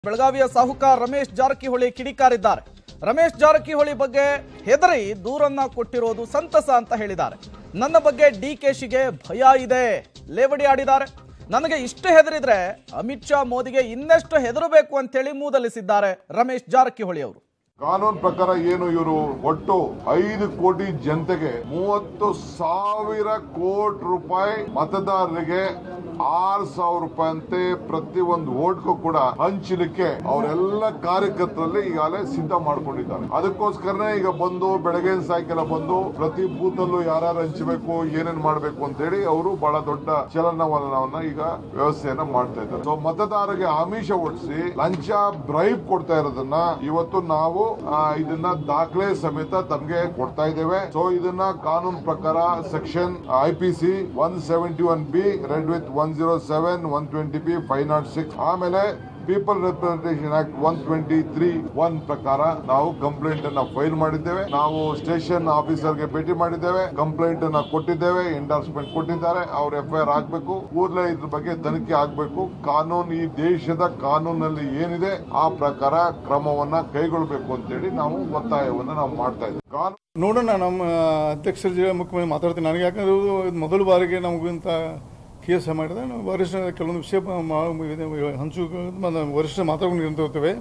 ಬೆಳಗಾವಿಯ ಸಾಹುಕಾರ ರಮೇಶ್ ಜಾರಕಿಹೊಳಿ ಕಿಡಿಕಾರಿದ್ದಾರೆ ರಮೇಶ್ ಜಾರಕಿಹೊಳಿ ಬಗ್ಗೆ ಹೆದರಿ ದೂರನ್ನ ಕೊಟ್ಟಿರೋದು ಸಂತಸ ಅಂತ ಹೇಳಿದ್ದಾರೆ ನನ್ನ ಬಗ್ಗೆ ಡಿ ಶಿಗೆ ಭಯ ಇದೆ ಲೇವಡಿ ಆಡಿದ್ದಾರೆ ನನಗೆ ಇಷ್ಟು ಹೆದರಿದ್ರೆ ಅಮಿತ್ ಶಾ ಮೋದಿಗೆ ಇನ್ನೆಷ್ಟು ಹೆದರಬೇಕು ಅಂತೇಳಿ ಮೂದಲಿಸಿದ್ದಾರೆ ರಮೇಶ್ ಜಾರಕಿಹೊಳಿ ಅವರು ಕಾನೂನು ಪ್ರಕಾರ ಏನು ಇವರು ಒಟ್ಟು ಐದು ಕೋಟಿ ಜನತೆಗೆ ಮೂವತ್ತು ಸಾವಿರ ಕೋಟಿ ರೂಪಾಯಿ ಮತದಾರರಿಗೆ ಆರು ಸಾವಿರ ರೂಪಾಯಿ ಅಂತೆ ಪ್ರತಿ ಒಂದು ಓಟ್ಗೂ ಕೂಡ ಹಂಚಲಿಕ್ಕೆ ಅವರೆಲ್ಲ ಕಾರ್ಯಕರ್ತರಲ್ಲಿ ಈಗಾಗಲೇ ಸಿದ್ಧ ಮಾಡ್ಕೊಂಡಿದ್ದಾರೆ ಅದಕ್ಕೋಸ್ಕರನೇ ಈಗ ಬಂದು ಬೆಳಗ್ಗೆ ಸಾಯಂಕಾಲ ಬಂದು ಪ್ರತಿ ಬೂತ್ ಅಲ್ಲೂ ಯಾರು ಹಂಚಬೇಕು ಏನೇನ್ ಮಾಡ್ಬೇಕು ಅಂತ ಹೇಳಿ ಅವರು ಬಹಳ ದೊಡ್ಡ ಚಲನವಲನವನ್ನ ಈಗ ವ್ಯವಸ್ಥೆಯನ್ನ ಮಾಡ್ತಾ ಇದ್ದಾರೆ ಸೊ ಮತದಾರರಿಗೆ ಆಮಿಷ ಒಡಿಸಿ ಲಂಚ ಬ್ರೈಬ್ ಕೊಡ್ತಾ ಇರೋದನ್ನ ಇವತ್ತು ನಾವು ಆ, ಇದನ್ನ ದಾಖಲೆ ಸಮೇತ ತಮ್ಗೆ ಕೊಡ್ತಾ ಇದ್ದೇವೆ ಸೊ ಇದನ್ನ ಕಾನೂನು ಪ್ರಕಾರ section I P C one seventy one B read with one zero seven one twenty B five not six ಆಮೇಲೆ people representation act one twenty three one ಪ್ರಕಾರ ನಾವು ಕಂಪ್ಲೇಂಟ್ ಅನ್ನ ಫೈಲ್ ಮಾಡಿದ್ದೇವೆ ನಾವು ಸ್ಟೇಷನ್ ಆಫೀಸರ್ಗೆ ಭೇಟಿ ಮಾಡಿದ್ದೇವೆ ಕಂಪ್ಲೇಂಟ್ ಅನ್ನ ಕೊಟ್ಟಿದ್ದೇವೆ ಎಂಡಾರ್ಸ್ಮೆಂಟ್ ಕೊಟ್ಟಿದ್ದಾರೆ ಅವ್ರ ಎಫ್ ಐ ಆರ್ ಹಾಕ್ಬೇಕು ಕೂಡಲೇ ಇದ್ರ ಬಗ್ಗೆ ತನಿಖೆ ಆಗ್ಬೇಕು ಕಾನೂನು ಈ ದೇಶದ ಕಾನೂನಲ್ಲಿ ಏನಿದೆ ಆ ಪ್ರಕಾರ ಕ್ರಮವನ್ನ ಕೈಗೊಳ್ಳಬೇಕು ಅಂತೇಳಿ ನಾವು ಒತ್ತಾಯವನ್ನ ನಾವು ಮಾಡ್ತಾ ಇದ್ದೇವೆ ಕಾನೂನು ನೋಡೋಣ ನಮ್ಮ ಅಧ್ಯಕ್ಷರ ಜೊತೆ ಮುಖ್ಯಮಂತ್ರಿ ಮಾತಾಡ್ತೀನಿ ನನಗೆ ಯಾಕಂದ್ರೆ ಇದು ಮೊದಲ ಬಾರಿಗೆ ನಮಗಿಂತ ಕೇಸ್ ಮಾಡಿದೆ ನಾವು ವರಿಷ್ಠ ಕೆಲವೊಂದು ವಿಷಯ ಮಾ- ಇದು ಹಂಚು ಮತ್ತು ವರಿಷ್ಠ ಮಾತಾಡ್ಕೊಂಡು ಇರ್ತೇವೆ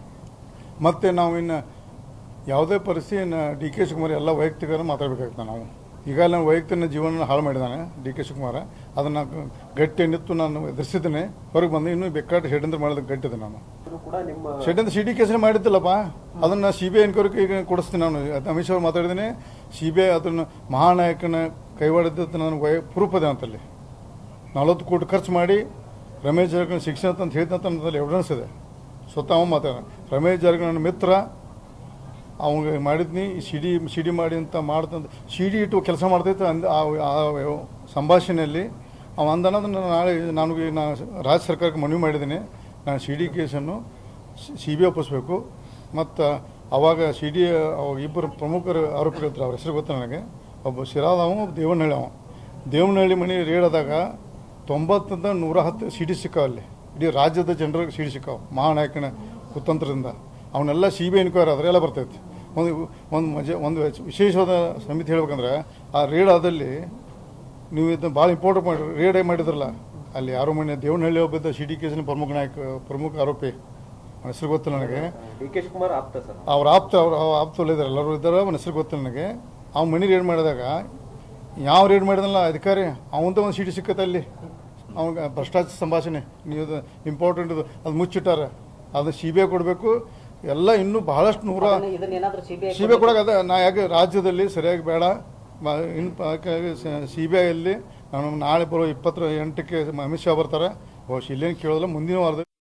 ಮತ್ತು ನಾವು ಇನ್ನು ಯಾವುದೇ ಪರಿಸ್ಥಿತಿಯನ್ನು ಡಿ ಕೆ ಶಿವಕುಮಾರ್ ಎಲ್ಲ ವೈಯಕ್ತಿಕ ಮಾತಾಡಬೇಕಾಗ್ತದೆ ನಾವು ಈಗಾಗಲೇ ನಾನು ವೈಯಕ್ತಿಕ ಜೀವನ ಹಾಳು ಮಾಡಿದ್ದಾನೆ ಡಿ ಕೆ ಶಿವಕುಮಾರ ಅದನ್ನು ಗಟ್ಟಿ ನಿಂತು ನಾನು ಎದುರಿಸಿದ್ದೇನೆ ಹೊರಗೆ ಬಂದು ಇನ್ನೂ ಬೇಕಾದ ಷಡ್ಯಂತ್ರ ಮಾಡೋದಕ್ಕೆ ಗಟ್ಟಿದೆ ನಾನು ಷಡ್ಯಂತ್ರ ಸಿ ಡಿ ಕೇಸಲ್ಲಿ ಮಾಡಿದ್ದಿಲ್ಲಪ್ಪ ಅದನ್ನ ಸಿ ಬಿ ಐ ಎನ್ಕ್ವೈರಿಗೆ ಈಗ ಕೊಡಿಸ್ತೀನಿ ನಾನು ಅದು ಅಮಿತ್ ಶಾ ಅವ್ರು ಮಾತಾಡಿದ್ದೀನಿ ಸಿ ಬಿ ಐ ಅದನ್ನು ಮಹಾನಾಯಕನ ಕೈವಾಡಿದ್ದು ನಾನು ವೈ ಪ್ರೂಫ್ ಇದೆ ಅಂತಲ್ಲಿ ನಲವತ್ತು ಕೋಟಿ ಖರ್ಚು ಮಾಡಿ ರಮೇಶ್ ಜಾರಕಿಹೊಳಿ ಶಿಕ್ಷಣ ಅಂತ ಹೇಳಿದಂತ ನನ್ನಲ್ಲಿ ಎವಿಡೆನ್ಸ್ ಇದೆ ಸ್ವತಃ ಅವ ಮಾತಾಡ ರಮೇಶ್ ಜಾರಕಿಹೊಳಿ ನನ್ನ ಮಿತ್ರ ಅವಂಗೆ ಮಾಡಿದ್ನಿ ಸಿ ಡಿ ಸಿ ಡಿ ಮಾಡಿ ಅಂತ ಮಾಡ್ತಂತ ಸಿ ಡಿ ಇಟ್ಟು ಕೆಲಸ ಮಾಡ್ತೈತೆ ಅಂದ ಆ- ಆ ಸಂಭಾಷಣೆಯಲ್ಲಿ ಅವ ಅಂದನದನ್ನು ನಾಳೆ ನಾನು ಈ ನಾ ರಾಜ್ಯ ಸರ್ಕಾರಕ್ಕೆ ಮನವಿ ಮಾಡಿದ್ದೀನಿ ನಾನು ಸಿ ಡಿ ಕೇಸನ್ನು ಸಿ ಬಿ ಒಪ್ಪಿಸ್ಬೇಕು ಮತ್ತು ಅವಾಗ ಸಿ ಡಿ ಇಬ್ಬರು ಪ್ರಮುಖರು ಆರೋಪಿಗಳಿದ್ರು ಅವ್ರ ಹೆಸರು ಗೊತ್ತು ನನಗೆ ಒಬ್ಬ ಶಿರಾದವ ಒಬ್ಬ ದೇವನಹಳ್ಳಿ ಅವ ದೇವನಹಳ್ಳಿ ಮನೆ ರೇಡಾದಾಗ ತೊಂಬತ್ತರಿಂದ ನೂರ ಹತ್ತು ಸಿ ಡಿ ಸಿಕ್ಕಾವ ಅಲ್ಲಿ ಇಡೀ ರಾಜ್ಯದ ಜನರಿಗೆ ಸಿ ಡಿ ಸಿಕ್ಕಾವ ಮಹಾನಾಯಕನ ಕುತಂತ್ರದಿಂದ ಅವನ್ನೆಲ್ಲ ಸಿ ಬಿ ಎನ್ಕ್ವೈರಿ ಆದ್ರೆ ಎಲ್ಲ ಬರ್ತೈತಿ ಒಂದು ಒಂದು ಮಜ ಒಂದು ವಿಶೇಷವಾದ ಸಮಿತಿ ಹೇಳ್ಬೇಕಂದ್ರೆ ಆ ರೇಡಾದಲ್ಲಿ ನೀವು ಇದನ್ನ ಭಾಳ ಇಂಪಾರ್ಟೆಂಟ್ ಮಾಡಿ ರೇಡ್ ಮಾಡಿದ್ರಲ್ಲ ಅಲ್ಲಿ ಯಾರೋ ಮನೆ ದೇವನಹಳ್ಳಿ ಒಬ್ಬಿದ್ದ ಸಿ ಡಿ ಕೇಸಿನ ಪ್ರಮುಖ ನಾಯಕ ಪ್ರಮುಖ ಆರೋಪಿ ಅವನ ಹೆಸರು ಗೊತ್ತು ನನಗೆ ಡಿ ಕೆ ಶಿವಕುಮಾರ್ ಆಪ್ತ ಸರ್ ಅವ್ರ ಆಪ್ತ ಅವ್ರ ಅವ್ರ ಆಪ್ತರು ಇದ್ದಾರೆ ಎಲ್ಲರೂ ಇದ್ದಾರೆ ಅವನ ಹೆಸರು ಗೊತ್ತು ನನಗೆ ಅವ್ನ ಮನೆ ರೇಡ್ ಮಾಡಿದಾಗ ಯಾವ ರೇಡ್ ಮಾಡಿದಲ್ಲ ಅಧಿಕಾರಿ ಅವಂತ ಒಂದು ಸೀಟಿ ಸಿಕ್ಕತ್ತೆ ಅಲ್ಲಿ ಅವಾಗ ಭ್ರಷ್ಟಾಚಾರ ಸಂಭಾಷಣೆ ನೀವು ಇಂಪಾರ್ಟೆಂಟ್ ಅದು ಮುಚ್ಚಿಟ್ಟಾರ ಅದು ಸಿ ಬಿ ಐ ಕೊಡಬೇಕು ಎಲ್ಲ ಇನ್ನೂ ಬಹಳಷ್ಟು ನೂರ ಇದನ್ನ ಏನಾದ್ರೂ ಸಿಬಿಐ ಸಿ ಬಿ ಐ ಕೊಡಕ್ಕೆ ಅದ ನಾ ಯಾಕೆ ರಾಜ್ಯದಲ್ಲಿ ಸರಿಯಾಗಿ ಬೇಡ ಮ- ಇನ್ನು ಸಿ ಬಿ ಐಯಲ್ಲಿ ನಾನು ನಾಳೆ ಬರೋ ಇಪ್ಪತ್ತರ ಎಂಟಕ್ಕೆ ಅಮಿತ್ ಶಾ ಬರ್ತಾರೆ ಬಹುಶಃ ಇಲ್ಲೇನು ಕೇಳೋದಿಲ್ಲ ಮುಂದಿನ ವಾರದಲ್ಲಿ